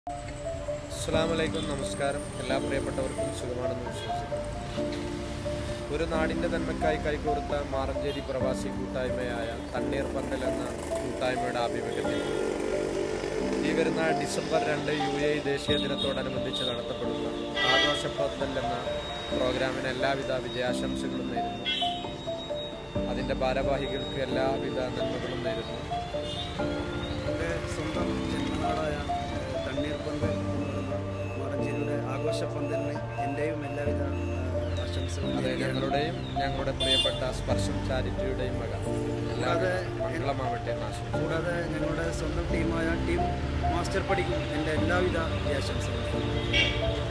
അസ്സാമലൈക്കും നമസ്കാരം എല്ലാ പ്രിയപ്പെട്ടവർക്കും സുഖമാണെന്ന് വിശ്വസിക്കുന്നു ഒരു നാടിൻ്റെ നന്മയ്ക്കായി കൈകോർത്ത മാറഞ്ചേരി പ്രവാസി കൂട്ടായ്മയായ തണ്ണീർ പന്തൽ എന്ന കൂട്ടായ്മയുടെ ആഭിമുഖ്യത്തിൽ ഈ വരുന്ന ഡിസംബർ രണ്ട് യു എ ദേശീയ ദിനത്തോടനുബന്ധിച്ച് നടത്തപ്പെടുന്ന ആഘോഷ പന്തൽ എന്ന പ്രോഗ്രാമിന് എല്ലാവിധ വിജയാശംസകളും നേരുന്നു അതിൻ്റെ ഭാരവാഹികൾക്ക് എല്ലാവിധ നന്മകളും നേരുന്നു എൻ്റെ സ്വന്തം ജന്മനാടായ ഏഹ്, തണ്ണീർപ്പന്ത് എന്ന് പറയുന്ന മാറഞ്ചേരിയുടെ ആഘോഷപ്പന്തലിന് എൻ്റെയും എല്ലാവിധ ഏഹ്, ആശംസകളും അതെ നേരുകയാണ്. ഞങ്ങളുടെയും ഞങ്ങളുടെ പ്രിയപ്പെട്ട സ്പർശം ചാരിറ്റിയുടെയും വക എല്ലാവരും മംഗളമാവട്ടെ എന്ന് ആശംസിക്കുന്നു കൂടാതെ ഞങ്ങളുടെ സ്വന്തം ടീമായ ടീം മാസ്റ്റർ പടിക്കും എൻ്റെ എല്ലാവിധ ആശംസകളും